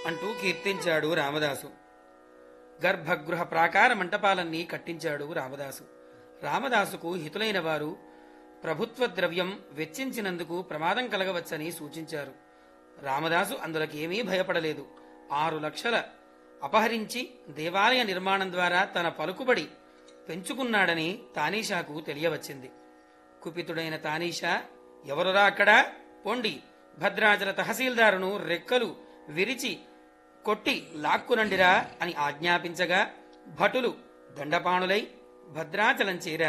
అంటూ కీర్తించాడు రామదాసు గర్భగృహ ప్రాకార మంటపాలన్నీ కట్టించాడు రామదాసు రామదాసుకు హితులైన వారు ప్రభుత్వ ద్రవ్యం వెచ్చించినందుకు ప్రమాదం కలగవచ్చని సూచించారు రామదాసు అందులోకి ఏమీ భయపడలేదు ఆరు లక్షల అపహరించి దేవాలయ నిర్మాణం ద్వారా తన పలుకుబడి పెంచుకున్నాడని తానీషాకు తెలియవచ్చింది కుపితుడైన తానీషా ఎవరురా అక్కడ పొండి భద్రాచల తహసీల్దారును రెక్కలు విరిచి కొట్టి లాక్కునండిరా అని ఆజ్ఞాపించగా భటులు దండపాణులై భద్రాచలం చేరారు